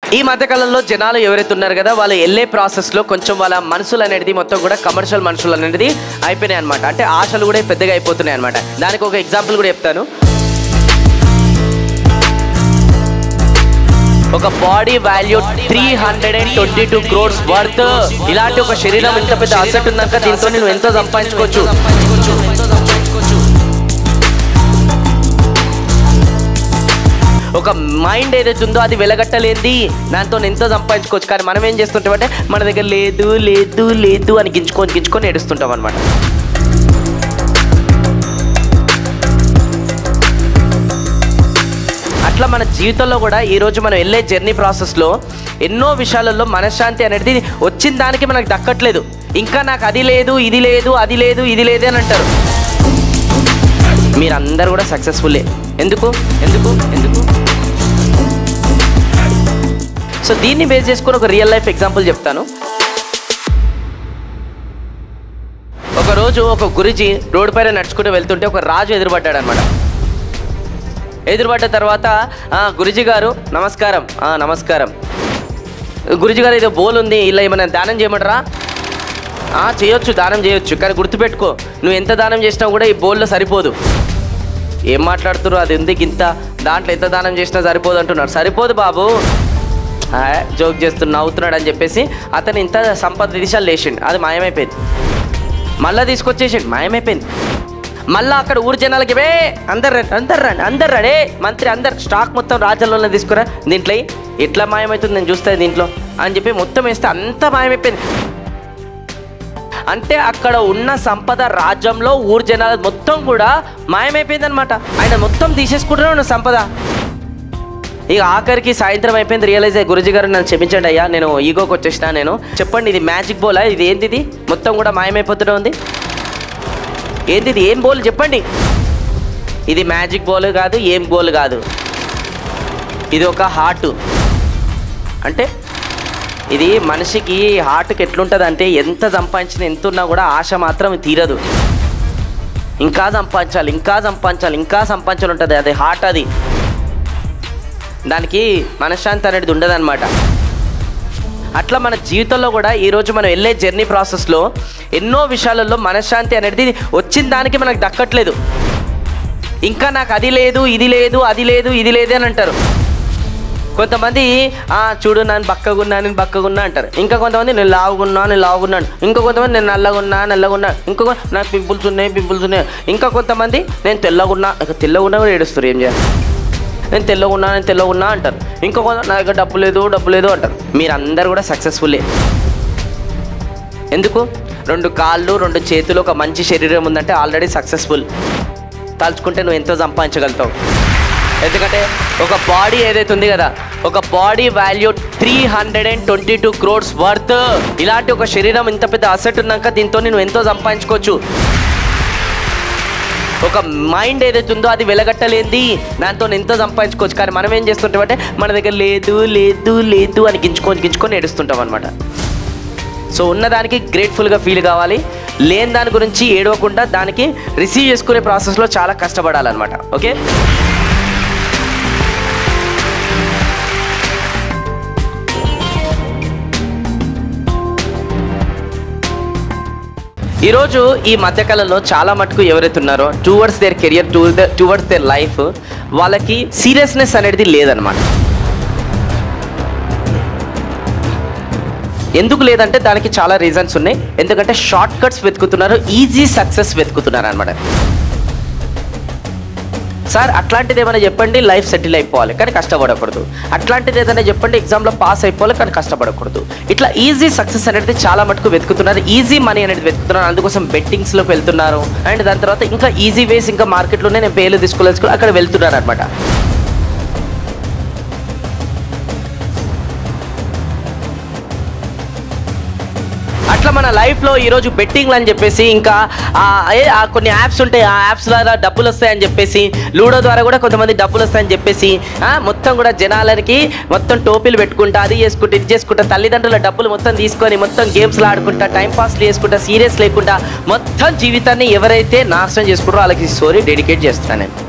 ఈ మధ్యకాలంలో జనాలు ఎవరైతే ఉన్నారు కదా వాళ్ళు వెళ్ళే ప్రాసెస్లో కొంచెం వాళ్ళ మనసులు అనేది మొత్తం కూడా కమర్షియల్ మనుషులు అనేది అయిపోయినాయి అనమాట అంటే ఆశలు కూడా పెద్దగా అయిపోతున్నాయి అనమాట దానికి ఒక ఎగ్జాంపుల్ కూడా చెప్తాను ఒక body value three hundred and twenty two crores worth ఇలాంటి ఒక శరీరం ఇంత పెద్ద అసెట్ ఉన్నాక దీంతో నువ్వు ఎంతో సంపాదించుకోవచ్చు ఒక మైండ్ ఏదైతే ఉందో అది వెలగట్టలేంది దాంతో ఎంతో సంపాదించుకోవచ్చు కానీ మనం ఏం చేస్తుంటామంటే మన దగ్గర లేదు లేదు లేదు అని గించుకొని గించుకొని ఏడుస్తుంటాం అనమాట అట్లా మన జీవితంలో కూడా ఈరోజు మనం వెళ్ళే జర్నీ ప్రాసెస్లో ఎన్నో విషయాలలో మనశ్శాంతి అనేది వచ్చిన దానికి మనకు దక్కట్లేదు ఇంకా నాకు అది లేదు ఇది లేదు అది లేదు ఇది లేదు అని అంటారు మీరందరూ కూడా సక్సెస్ఫుల్లే ఎందుకు ఎందుకు ఎందుకు సో దీన్ని బేస్ చేసుకొని ఒక రియల్ లైఫ్ ఎగ్జాంపుల్ చెప్తాను ఒక రోజు ఒక గురుజీ రోడ్డు పైన నడుచుకుంటూ వెళ్తుంటే ఒక రాజు ఎదురుపడ్డాడు అనమాట ఎదురుపడ్డ తర్వాత "ఆ, గురుజీ గారు నమస్కారం "ఆ, నమస్కారం గురుజీ గారు ఏదో బోల్ ఉంది ఇలా ఏమైనా దానం చేయమంటారా "ఆ, చేయొచ్చు దానం చేయొచ్చు కానీ గుర్తుపెట్టుకో నువ్వు ఎంత దానం చేసినా కూడా ఈ బోల్లో సరిపోదు ఏం మాట్లాడుతున్నారు అది ఉంది గింత దాంట్లో ఎంత దానం చేసినా సరిపోదు అంటున్నారు సరిపోదు బాబు ఆ, జోక్ చేస్తున్నా నవ్వుతున్నాడు అని చెప్పేసి అతను ఇంత సంపద దిశలు లేచిండు అది మాయమైపోయింది మళ్ళీ తీసుకొచ్చేసిండు మాయమైపోయింది మళ్ళీ అక్కడ ఊరు జనాలకి వే అందరు రండి అందరు రండి అందరు రండి ఏ, మంత్రి అందరు స్టాక్ మొత్తం రాజ్యంలోనే తీసుకురా దీంట్లో ఎయ్. ఎట్లా మాయమవుతుంది నేను చూస్తాను దీంట్లో అని చెప్పి మొత్తం వేస్తే అంత మాయమైపోయింది అంటే అక్కడ ఉన్న సంపద రాజ్యంలో ఊరు జనాలు మొత్తం కూడా మాయమైపోయింది అనమాట ఆయన మొత్తం తీసేసుకుంటూనే ఉన్న సంపద ఇక ఆఖరికి సాయంత్రం అయిపోయింది రియలైజ్ అయ్యి గురుజీ గారు నన్ను క్షమించండి అయ్యా నేను ఈగోకి వచ్చేసిన నేను చెప్పండి ఇది మ్యాజిక్ బోలా ఇది ఏంది ఇది మొత్తం కూడా మాయమైపోతూనే ఉంది ఏంది ఇది ఏం బోల్ చెప్పండి ఇది మ్యాజిక్ బోల్ కాదు ఏం బోల్ కాదు ఇది ఒక హార్ట్ అంటే ఇది మనిషికి హార్ట్కి ఎట్లుంటుంది అంటే ఎంత సంపాదించిన ఎంత ఉన్నా కూడా ఆశ మాత్రం తీరదు ఇంకా సంపాదించాలి ఇంకా సంపాదించాలి ఇంకా సంపాదించాలి ఉంటుంది అది హార్ట్ అది దానికి మనశ్శాంతి అనేది ఉండదన్నమాట అట్లా మన జీవితంలో కూడా ఈరోజు మనం వెళ్ళే జర్నీ ప్రాసెస్లో ఎన్నో విషయాలలో మనశ్శాంతి అనేది వచ్చిన దానికి మనకు దక్కట్లేదు ఇంకా నాకు అది లేదు ఇది లేదు అది లేదు ఇది లేదు అని అంటారు కొంతమంది "ఆ, చూడు నేను బక్కగున్నా నేను బక్కగున్నా అంటారు ఇంకా కొంతమంది నేను లావుగున్నా నేను లావుగున్నాను ఇంకా కొంతమంది నేను నల్లగున్నా నల్లగున్నా ఇంకా కొ- నాకు పింపుల్స్ ఉన్నాయి పింపుల్స్ ఉన్నాయి ఇంకా కొంతమంది నేను తెల్లగున్నా ఇక తెల్లగున్నా కూడా ఏడుస్తారు ఏం చేయాలి నేను తెల్లగున్నా నేను తెల్లగున్నా అంటారు ఇంకా కొంత నా దగ్గర డబ్బు లేదు డబ్బు లేదు అంటారు మీరందరూ కూడా సక్సెస్ఫుల్లే ఎందుకు రెండు కాళ్ళు రెండు చేతులు ఒక మంచి శరీరం ఉందంటే ఆల్రెడీ సక్సెస్ఫుల్ తలుచుకుంటే నువ్వు ఎంతో సంపాదించగలుగుతావు ఎందుకంటే ఒక బాడీ ఏదైతే ఉంది కదా ఒక body value three hundred and twenty two crores worth ఇలాంటి ఒక శరీరం ఇంత పెద్ద అసెట్ ఉన్నాక దీంతో నువ్వు ఎంతో సంపాదించుకోవచ్చు ఒక మైండ్ ఏదైతే ఉందో అది వెలగట్టలేంది దాంతో ఎంతో సంపాదించుకోవచ్చు కానీ మనం ఏం చేస్తుంటామంటే మన దగ్గర లేదు లేదు లేదు అని గించుకొని గించుకొని ఏడుస్తుంటాం అనమాట సో ఉన్నదానికి గ్రేట్ఫుల్గా ఫీల్ కావాలి లేని దాని గురించి ఏడవకుండా దానికి రిసీవ్ చేసుకునే ప్రాసెస్లో చాలా కష్టపడాలన్నమాట ఓకే ఈరోజు ఈ మధ్యకాలంలో చాలా మటుకు ఎవరైతే ఉన్నారో towards their career to towards their life వాళ్ళకి సీరియస్నెస్ అనేది లేదనమాట ఎందుకు లేదంటే దానికి చాలా రీజన్స్ ఉన్నాయి ఎందుకంటే షార్ట్ కట్స్ వెతుకుతున్నారు ఈజీ సక్సెస్ వెతుకుతున్నారు అనమాట సార్ అట్లాంటిది ఏమైనా చెప్పండి లైఫ్ సెటిల్ అయిపోవాలి కానీ కష్టపడకూడదు అట్లాంటిది ఏదైనా చెప్పండి ఎగ్జామ్లో పాస్ అయిపోవాలి కానీ కష్టపడకూడదు ఇట్లా ఈజీ సక్సెస్ అనేది చాలా మటుకు వెతుకుతున్నారు ఈజీ మనీ అనేది వెతుకుతున్నారు అందుకోసం బెట్టింగ్స్లోకి వెళ్తున్నారు అండ్ దాని తర్వాత ఇంకా ఈజీ వేస్ ఇంకా మార్కెట్లోనే నేను పేర్లు తీసుకోలేదు అక్కడ వెళ్తున్నారు అనమాట అట్లా మన లైఫ్లో ఈరోజు బెట్టింగ్లు అని చెప్పేసి ఇంకా ఆ, ఏ, ఆ కొన్ని యాప్స్ ఉంటాయి ఆ యాప్స్ ద్వారా డబ్బులు వస్తాయని చెప్పేసి లూడో ద్వారా కూడా కొంతమంది డబ్బులు వస్తాయని చెప్పేసి ఆ, మొత్తం కూడా జనాలకి మొత్తం టోపీలు పెట్టుకుంటా అది చేసుకుంటా ఇది చేసుకుంటా తల్లిదండ్రుల డబ్బులు మొత్తం తీసుకొని మొత్తం గేమ్స్లు ఆడుకుంటా టైం పాస్ చేసుకుంటా సీరియస్ లేకుండా మొత్తం జీవితాన్ని ఎవరైతే నాశనం చేసుకుంటారో వాళ్ళకి స్టోరీ డెడికేట్ చేస్తున్నాను నేను